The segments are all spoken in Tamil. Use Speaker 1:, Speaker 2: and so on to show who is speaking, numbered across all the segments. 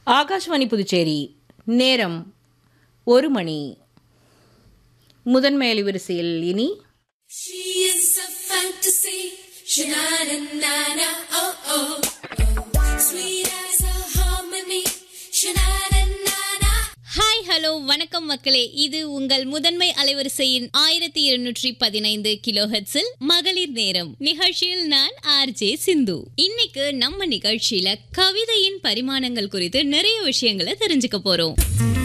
Speaker 1: ஆகாஷ்வாணி புதுச்சேரி நேரம் ஒரு மணி முதன்மை அலைவரிசையில் இனி
Speaker 2: She is a fantasy. Shanana, oh oh. Sweet as a harmony. Shanana.
Speaker 3: Hi hello வணக்கம் மக்களே இது உங்கள் முதன்மை அலைவரிசையின் ஆயிரத்தி இருநூற்றி பதினைந்து கிலோ ஹெட்ஸில் மகளிர் நேரம் நிகழ்ச்சியில் நான் ஆர்ஜே சிந்து இன்னைக்கு நம்ம நிகழ்ச்சியில கவிதையின் பரிமாணங்கள் குறித்து நிறைய விஷயங்களை தெரிஞ்சுக்க போறோம்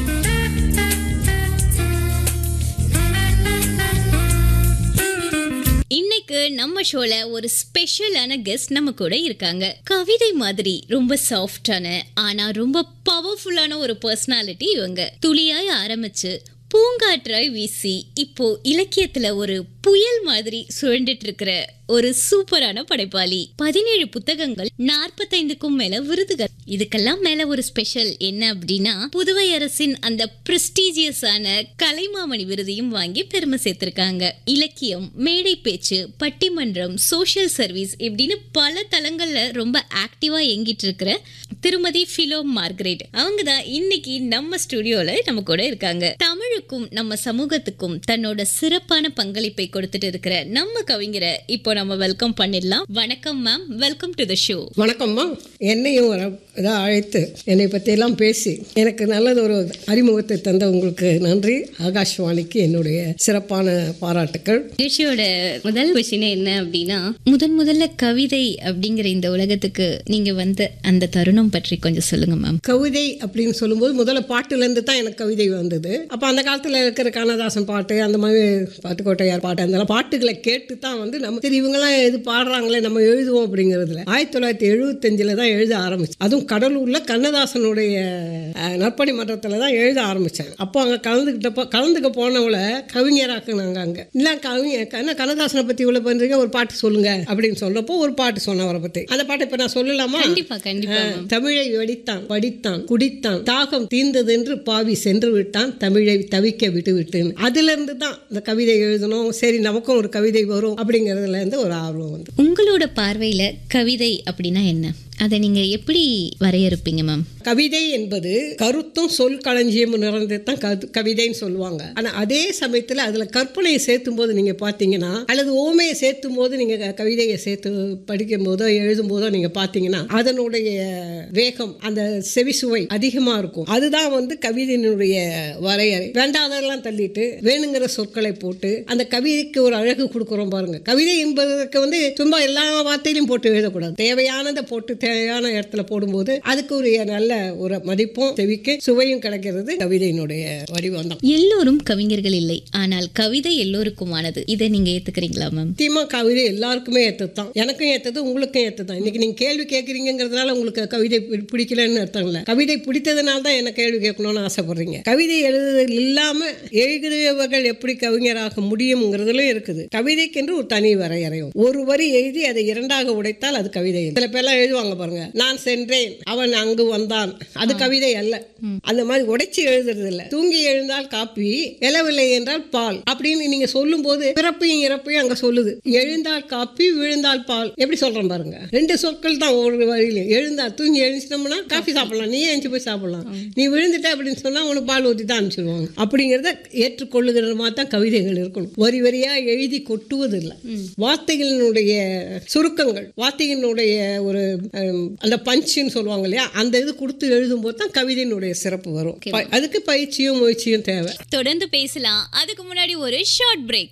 Speaker 3: இன்னைக்கு நம்ம ஷோல ஒரு ஸ்பெஷலான கெஸ்ட் நம்ம கூட இருக்காங்க கவிதை மாதிரி ரொம்ப சாஃப்டான ஆனா ரொம்ப பவர்ஃபுல்லான ஒரு பர்சனாலிட்டி இவங்க துளியாய் ஆரம்பிச்சு பூங்காற்றாய் வீசி இப்போ இலக்கியத்துல ஒரு புயல் மாதிரி சுழண்டுட்டு இருக்கிற ஒரு சூப்பரான படைப்பாளி பதினேழு புத்தகங்கள் நாற்பத்தைந்துக்கும் மேல விருதுகள் இதுக்கெல்லாம் மேல ஒரு ஸ்பெஷல் என்ன அப்படின்னா புதுவை அரசின் அந்த பிரஸ்டீஜியஸான கலைமாமணி விருதையும் வாங்கி பெருமை சேர்த்திருக்காங்க இலக்கியம் மேடை பேச்சு பட்டிமன்றம் சோஷியல் சர்வீஸ் இப்படின்னு பல தளங்கள்ல ரொம்ப ஆக்டிவா இயங்கிட்டு இருக்கிற திருமதி பிலோ மார்கரெட் அவங்க தான் இன்னைக்கு நம்ம ஸ்டுடியோல நம்ம கூட இருக்காங்க தமிழுக்கும் நம்ம சமூகத்துக்கும் தன்னோட சிறப்பான பங்களிப்பை கொடுத்துட்டு இருக்கிற நம்ம கவிஞரை இப்போ நம்ம வெல்கம் பண்ணிடலாம் வணக்கம் ma'am welcome to the show
Speaker 4: வணக்கம்மா என்னையும் வர இதாக அழைத்து என்னை பற்றியெல்லாம் பேசி எனக்கு நல்லது ஒரு அறிமுகத்தை தந்த உங்களுக்கு நன்றி ஆகாஷ்வாணிக்கு என்னுடைய சிறப்பான பாராட்டுக்கள்
Speaker 3: நிகழ்ச்சியோட முதல் விஷயம் என்ன அப்படின்னா முதன் முதல்ல கவிதை அப்படிங்கிற இந்த உலகத்துக்கு நீங்க வந்த அந்த தருணம் பற்றி கொஞ்சம் சொல்லுங்க மேம்
Speaker 4: கவிதை அப்படின்னு சொல்லும்போது முதல்ல பாட்டுலேருந்து தான் எனக்கு கவிதை வந்தது அப்போ அந்த காலத்தில் இருக்கிற கண்ணதாசன் பாட்டு அந்த மாதிரி பாட்டுக்கோட்டையார் பாட்டு அந்த பாட்டுகளை கேட்டு தான் வந்து நம்ம சரி இவங்கெல்லாம் எது பாடுறாங்களே நம்ம எழுதுவோம் அப்படிங்கிறதுல ஆயிரத்தி தொள்ளாயிரத்தி எழுபத்தஞ்சில் தான் எழுத ஆரம்பிச்சேன் அதுவும் கடலூரில் கண்ணதாசனுடைய அஹ், நற்பணி மன்றத்தில் தான் எழுத ஆரம்பித்தேன் அப்போ அங்கே கலந்துக்கிட்டப்போ கலந்துக்க போனவளை கவிஞராக்குனாங்க அங்கே இல்லை கவிஞர் என்ன கண்ணதாசனை பற்றி இவ்வளோ பண்ணுறீங்க ஒரு பாட்டு சொல்லுங்க அப்படின்னு சொன்னப்போ ஒரு பாட்டு சொன்னேன் அவரை பற்றி அந்த பாட்டை இப்போ நான் சொல்லலாமா
Speaker 3: கண்டிப்பா கண்டிப்பா
Speaker 4: ஆ, தமிழை வடித்தான் படித்தான் குடித்தான் தாகம் தீர்ந்ததென்று பாவி சென்று விட்டான் தமிழை தவிக்க விட்டு விட்டுன்னு அதுல இருந்து தான் இந்த கவிதை எழுதணும் சரி நமக்கும் ஒரு கவிதை வரும் அப்படிங்கறதுல இருந்து ஒரு ஆர்வம் வந்து
Speaker 3: உங்களோட பார்வையில கவிதை அப்படின்னா என்ன அதை நீங்க எப்படி வரையறுப்பீங்க மேம்
Speaker 4: கவிதை என்பது கருத்தும் சொல் களஞ்சியமும் நிறைந்தது தான் கது- கவிதைன்னு சொல்லுவாங்க ஆனா அதே சமயத்துல அதுல கற்பனையை சேர்த்தும் போது நீங்க பாத்தீங்கன்னா அல்லது ஓமையை சேர்த்தும் போது நீங்க க- கவிதையை சேர்த்து படிக்கும் போதோ எழுதும் போதோ நீங்க பாத்தீங்கன்னா அதனுடைய வேகம் அந்த செவிசுவை அதிகமா இருக்கும் அதுதான் வந்து கவிதையினுடைய வரையறை வேண்டாதெல்லாம் தள்ளிட்டு வேணுங்கிற சொற்களை போட்டு அந்த கவிதைக்கு ஒரு அழகு கொடுக்குறோம் பாருங்க கவிதை என்பதற்கு வந்து சும்மா எல்லா வார்த்தையிலும் போட்டு எழுதக்கூடாது தேவையானதை போட்டு தேவையான இடத்துல போடும்போது அதுக்கு ஒரு நல்ல ஒரு மதிப்பும் செவிக்கு சுவையும் கிடைக்கிறது கவிதையினுடைய வடிவம் தான்
Speaker 3: எல்லோரும் கவிஞர்கள் இல்லை ஆனால் கவிதை எல்லோருக்குமானது இதை நீங்க ஏத்துக்கிறீங்களா மேம்
Speaker 4: நிச்சயமா கவிதை எல்லாருக்குமே ஏற்றது தான் எனக்கும் ஏற்றது உங்களுக்கும் ஏற்றது தான் இன்னைக்கு நீங்க கேள்வி கேட்குறீங்கிறதுனால உங்களுக்கு கவிதை பி- பிடிக்கலன்னு அர்த்தம் இல்லை கவிதை பிடித்ததுனால தான் என்ன கேள்வி கேட்கணும்னு ஆசைப்படுறீங்க கவிதை எழுதுதல் இல்லாம எழுதுபவர்கள் எப்படி கவிஞராக முடியுங்கிறதுலும் இருக்குது கவிதைக்கென்று ஒரு தனி வரையறை உண்டு. ஒரு வரி எழுதி அதை இரண்டாக உடைத்தால் அது கவிதை இல்லை. சில பேர்லாம் எழுதுவாங்க பாருங்க நான் சென்றேன் அவன் அங்கு வந்தான் அது கவிதை அல்ல அந்த மாதிரி உடைச்சு எழுதுறது இல்ல தூங்கி எழுந்தால் காப்பி எழவில்லை என்றால் பால் அப்படின்னு நீங்க சொல்லும் போது பிறப்பையும் இறப்பையும் அங்க சொல்லுது எழுந்தால் காப்பி விழுந்தால் பால் எப்படி சொல்றேன் பாருங்க ரெண்டு சொற்கள் தான் ஒரு வரியில எழுந்தா தூங்கி எழுந்துட்டோம்னா காஃபி சாப்பிடலாம் நீயே எழுந்து போய் சாப்பிடலாம் நீ விழுந்துட்ட அப்படின்னு சொன்னா உனக்கு பால் ஊற்றி தான் அனுப்பிச்சிடுவாங்க அப்படிங்கிறத ஏற்றுக்கொள்ளுகிற மாதிரி தான் கவிதைகள் இருக்கணும் வரி வரியா எழுதி கொட்டுவது இல்லை வார்த்தைகளினுடைய சுருக்கங்கள் வார்த்தைகளினுடைய ஒரு ஹம், அந்த பஞ்சுன்னு சொல்லுவாங்க இல்லையா அந்த இது கொடுத்து எழுதும்போது தான் கவிதையினுடைய சிறப்பு வரும் ப- அதுக்கு பயிற்சியும் முயற்சியும் தேவை
Speaker 3: தொடர்ந்து பேசலாம் அதுக்கு முன்னாடி ஒரு ஷார்ட் பிரேக்